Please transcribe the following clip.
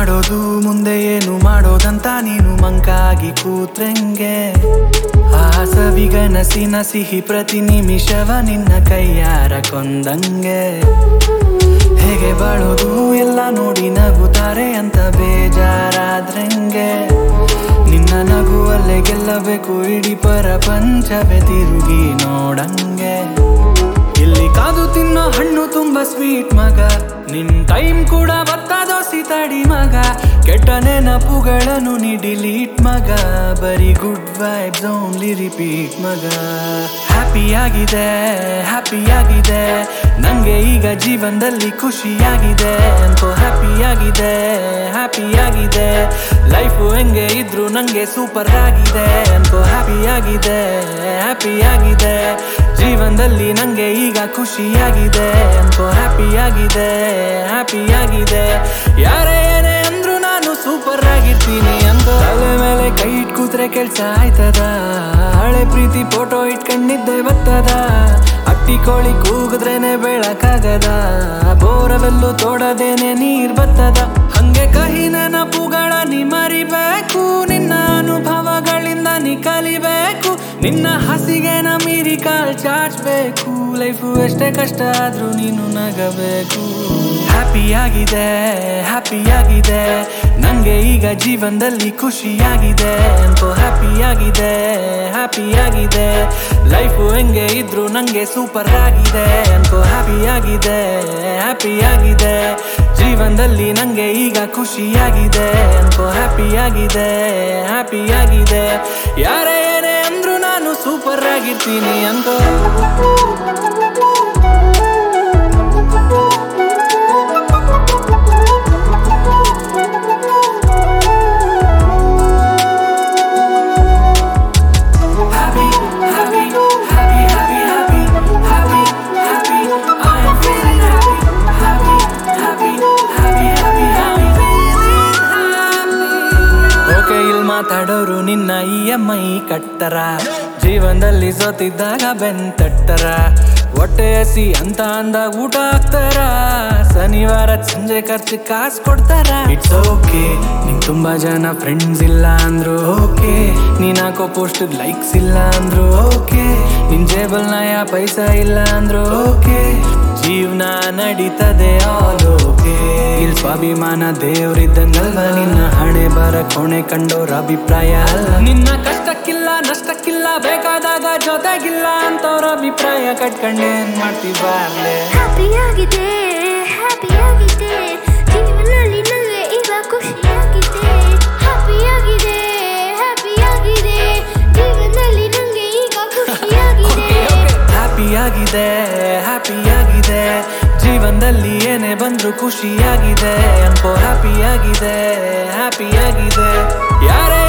ಮಾಡೋದು ಮುಂದೆ ಏನು ಮಾಡೋದಂತ ನೀನು ಮಂಕಾಗಿ ಕೂತ್ರಂಗೆ ಆ ಸವಿಗನಸಿನ ಸಿಹಿ ಪ್ರತಿ ನಿಮಿಷವ ನಿನ್ನ ಕೈಯಾರ ಕೊಂದಂಗೆ ಹೇಗೆ ಬಾಳೋದು ಎಲ್ಲ ನೋಡಿ ನಗುತ್ತಾರೆ ಅಂತ ಬೇಜಾರಾದ್ರಂಗೆ ನಿನ್ನ ನಗುವಲ್ಲೇ ಗೆಲ್ಲಬೇಕು ಇಡೀ ಪ್ರಪಂಚವೇ ತಿರುಗಿ ನೋಡಂಗೆ ಇಲ್ಲಿ ಕಾದು ತಿನ್ನೋ ಹಣ್ಣು ತುಂಬಾ ಸ್ವೀಟ್ ಮಗ ನಿನ್ ಟೈಮ್ ಕೂಡ ಭತ್ತ ದೋಸಿ ತಡಿ ಮಗ ಕೆಟ್ಟ ನೆನಪುಗಳನ್ನು ನೀ ಡಿಲೀಟ್ ಮಗ ಬರೀ ಗುಡ್ ವೈಬ್ಸ್ ಓನ್ಲಿ ರಿಪೀಟ್ ಮಗ ಹ್ಯಾಪಿ ಆಗಿದೆ ಹ್ಯಾಪಿ ಆಗಿದೆ ನಂಗೆ ಈಗ ಜೀವನದಲ್ಲಿ ಖುಷಿಯಾಗಿದೆ ಅಂತೂ ಹ್ಯಾಪಿ ಆಗಿದೆ ಹ್ಯಾಪಿ ಆಗಿದೆ ಲೈಫು ಹೆಂಗೆ ಇದ್ರು ನಂಗೆ ಸೂಪರ್ ಆಗಿದೆ ಅಂತೂ ಹ್ಯಾಪಿ ಆಗಿದೆ ಹ್ಯಾಪಿ ಆಗಿದೆ ಜೀವನದಲ್ಲಿ ನಂಗೆ ಈಗ ಖುಷಿಯಾಗಿದೆ ಅಂತೂ ಹ್ಯಾಪಿ ಆಗಿದೆ ಹ್ಯಾಪಿ ಆಗಿದೆ ಯಾರೇ ಏನೇ ಅಂದ್ರು ನಾನು ಸೂಪರ್ ಆಗಿರ್ತೀನಿ ಅಂತ ತಲೆ ಮೇಲೆ ಕೈ ಇಟ್ ಕೂತ್ರೆ ಕೆಲ್ಸ ಆಯ್ತದ ಹಳೆ ಪ್ರೀತಿ ಫೋಟೋ ಇಟ್ಕೊಂಡಿದ್ದೆ ಬತ್ತದ ಅಟ್ಟಿ ಕೋಳಿ ಕೂಗಿದ್ರೇನೆ ಬೆಳಕಾಗದ ಬೋರವೆಲ್ಲು ತೋಡದೇನೆ ನೀರ್ ಬತ್ತದ ಹಂಗೆ ಕಹಿ ನೆನಪುಗಳ ನೀ ಮರಿಬೇಕು ನಿನ್ನ ಅನುಭವಗಳಿಂದ ನೀ ಕಲಿಬೇಕು ನಿನ್ನ ಹಸಿಗೆನ ಮೀರಿ ಕಾಲ್ ಚಾಚ್ಬೇಕು ಲೈಫು ಎಷ್ಟೇ ಕಷ್ಟ ಆದ್ರೂ ನೀನು ನಗಬೇಕು ಹ್ಯಾಪಿ ಆಗಿದೆ ಹ್ಯಾಪಿ ಆಗಿದೆ ನಂಗೆ ಈಗ ಜೀವನದಲ್ಲಿ ಖುಷಿಯಾಗಿದೆ ಅಂತೂ ಹ್ಯಾಪಿ ಆಗಿದೆ ಹ್ಯಾಪಿ ಆಗಿದೆ ಲೈಫು ಹೆಂಗೆ ಇದ್ರು ನಂಗೆ ಸೂಪರ್ ಆಗಿದೆ ಅಂತೂ ಹ್ಯಾಪಿ ಆಗಿದೆ ಹ್ಯಾಪಿ ಆಗಿದೆ ಜೀವನದಲ್ಲಿ ನಂಗೆ ಈಗ ಖುಷಿಯಾಗಿದೆ ಅಂತೂ ಹ್ಯಾಪಿ ಆಗಿದೆ ಹ್ಯಾಪಿ ಆಗಿದೆ ಯಾರೇ ಏನೇ ಅಂದ್ರು ನಾನು ಸೂಪರ್ ಆಗಿರ್ತೀನಿ ಅಂತ happy, happy, happy, happy, happy, happy, happy. I am feeling happy, happy, happy, happy, happy, happy, feeling happy. Okay ಇಲ್ಲಿ ಮಾತಾಡೋರು ನಿನ್ನ ಇ ಎಂ ಐ ಕಟ್ತರ ಜೀವನದಲ್ಲಿ ಸೋತಿದ್ದಾಗ ಬೆನ್ ತಟ್ಟರ ಹೊಟ್ಟೆ ಹಸಿ ಅಂತ ಅಂದಾಗ ಊಟ ಹಾಕ್ತಾರ ಶನಿವಾರ ಸಂಜೆ ಖರ್ಚು ಕಾಸು ಕೊಡ್ತಾರ ಇಟ್ಸ್ ಓಕೆ ನಿಂಗ್ ತುಂಬಾ ಜನ ಫ್ರೆಂಡ್ಸ್ ಇಲ್ಲ ಅಂದ್ರು ಓಕೆ ನೀನ್ ಹಾಕೋ ಪೋಸ್ಟ್ ಲೈಕ್ಸ್ ಇಲ್ಲ ಅಂದ್ರು ಓಕೆ ನಿನ್ ಜೇಬಲ್ ನಯ ಪೈಸಾ ಇಲ್ಲ ಅಂದ್ರು ಓಕೆ ಜೀವನ ನಡೀತದೆ ಆಲ್ ಓಕೆ ಇಲ್ ಸ್ವಾಭಿಮಾನ ದೇವ್ರಿದ್ದಂಗಲ್ವ ನಿನ್ನ ಹಣೆ ಬರ ಕೊಣೆ ಕಂಡೋರ ಅಭಿಪ್ರಾಯ ಅಲ್ಲ ನಿನ್ನ ಕಷ್ಟಕ್ಕಿಲ್ಲ ನಷ್ಟಕ್ಕಿಲ್ಲ ಬೇಕಾದಾಗ ಜೊತೆಗಿಲ್ಲ ಅಂತವ್ರ ಅಭಿಪ್ರಾಯ ಕಟ್ಕೊಂಡೇನ್ ಮಾಡ್ತೀವಾರ್ಲೆ ಹ್ಯಾಪಿ ಆಗಿದೆ ಹ್ಯಾಪಿ ಆಗಿದೆ ಜೀವನದಲ್ಲಿ ನನಗೆ ಈಗ ಖುಷಿಯಾಗಿದೆ ಹ್ಯಾಪಿ ಆಗಿದೆ ಹ್ಯಾಪಿ ಆಗಿದೆ ಜೀವನದಲ್ಲಿ ನನಗೆ ಈಗ ಖುಷಿಯಾಗಿದೆ ಹ್ಯಾಪಿ ಆಗಿದೆ ಹ್ಯಾಪಿ ಆಗಿದೆ ಜೀವನದಲ್ಲಿ ಏನೇ ಬಂದ್ರು ಖುಷಿಯಾಗಿದೆ ಅನ್ಕೋ ಹ್ಯಾಪಿ ಆಗಿದೆ ಹ್ಯಾಪಿ ಆಗಿದೆ ಯಾರೇ